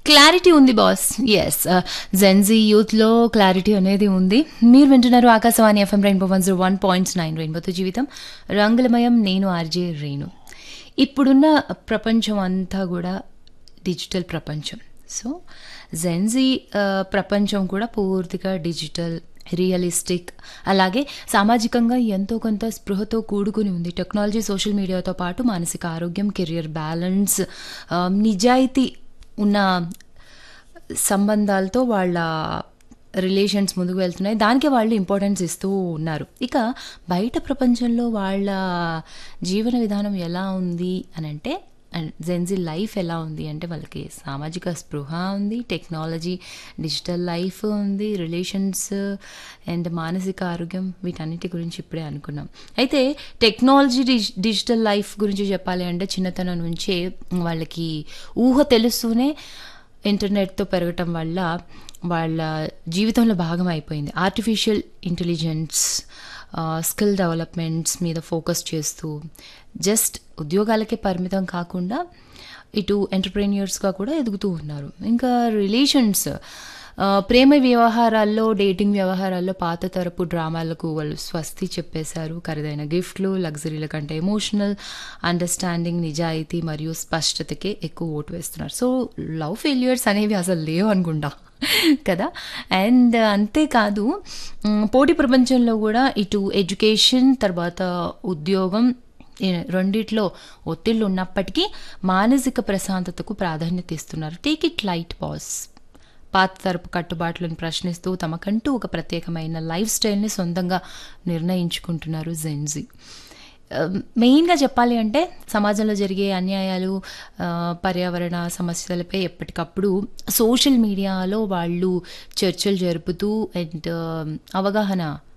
clarity ఉంది boss yes Gen Z యూత్లో clarity అనేది ఉంది మీరు వింటున్నారు Akashvani FM rainbow one zero one points nine రెయిన్బోతో జీవితం రంగులమయం నేను ఆర్జే రేణు ఇప్పుడున్న ప్రపంచం అంతా కూడా డిజిటల్ ప్రపంచం సో జెన్జీ ప్రపంచం కూడా పూర్తిగా డిజిటల్ రియలిస్టిక్ అలాగే సామాజికంగా ఎంతో కొంత స్పృహతో కూడుకుని ఉంది టెక్నాలజీ సోషల్ మీడియాతో పాటు మానసిక ఆరోగ్యం కెరియర్ బ్యాలెన్స్ ఆ, నిజాయితీ ఉన్న సంబంధాలతో వాళ్ళ రిలేషన్స్ ముందుకు వెళ్తున్నాయి దానికే వాళ్ళు ఇంపార్టెన్స్ ఇస్తూ ఉన్నారు ఇక బయట ప్రపంచంలో వాళ్ళ జీవన విధానం ఎలా ఉంది అని అంటే జెన్జీ లైఫ్ ఎలా ఉంది అంటే వాళ్ళకి సామాజిక స్పృహ ఉంది టెక్నాలజీ డిజిటల్ లైఫ్ ఉంది రిలేషన్స్ అండ్ మానసిక ఆరోగ్యం వీటన్నిటి గురించి ఇప్పుడే అనుకున్నాం అయితే టెక్నాలజీ డిజి డిజిటల్ లైఫ్ గురించి చెప్పాలి అంటే చిన్నతనం నుంచే వాళ్ళకి ఊహ తెలుస్తూనే ఇంటర్నెట్తో పెరగటం వల్ల వాళ్ళ జీవితంలో భాగం అయిపోయింది ఆర్టిఫిషియల్ ఇంటెలిజెన్స్ స్కిల్ డెవలప్మెంట్స్ మీద ఫోకస్ చేస్తూ జస్ట్ ఉద్యోగాలకే పరిమితం కాకుండా ఇటు ఎంటర్ప్రెన్యూర్స్గా కూడా ఎదుగుతూ ఉన్నారు ఇంకా రిలేషన్స్ ఆ, ప్రేమ వ్యవహారాల్లో డేటింగ్ వ్యవహారాల్లో పాత తరపు డ్రామాలకు వాళ్ళు స్వస్తి చెప్పేశారు ఖరీదైన గిఫ్ట్లు లగ్జరీల కంటే ఎమోషనల్ అండర్స్టాండింగ్ నిజాయితీ మరియు స్పష్టతకే ఎక్కువ ఓటు వేస్తున్నారు సో లవ్ ఫెయిల్యూర్స్ అనేవి అసలు లేవు అనుకుంటా కదా అండ్ అంతేకాదు మ్, పోటీ ప్రపంచంలో కూడా ఇటు ఎడ్యుకేషన్ తర్వాత ఉద్యోగం ఈ రెండిట్లో ఒత్తిళ్ళు ఉన్నప్పటికీ మానసిక ప్రశాంతతకు ప్రాధాన్యత ఇస్తున్నారు టేక్ ఇట్ లైట్ పాస్ పాత తరపు కట్టుబాట్లను ప్రశ్నిస్తూ తమకంటూ ఒక ప్రత్యేకమైన లైఫ్ స్టైల్ని సొంతంగా నిర్ణయించుకుంటున్నారు జెన్జీ మెయిన్గా చెప్పాలి అంటే సమాజంలో జరిగే అన్యాయాలు ఆ, పర్యావరణ సమస్యలపై ఎప్పటికప్పుడు సోషల్ మీడియాలో వాళ్ళు చర్చలు జరుపుతూ అండ్ అవగాహన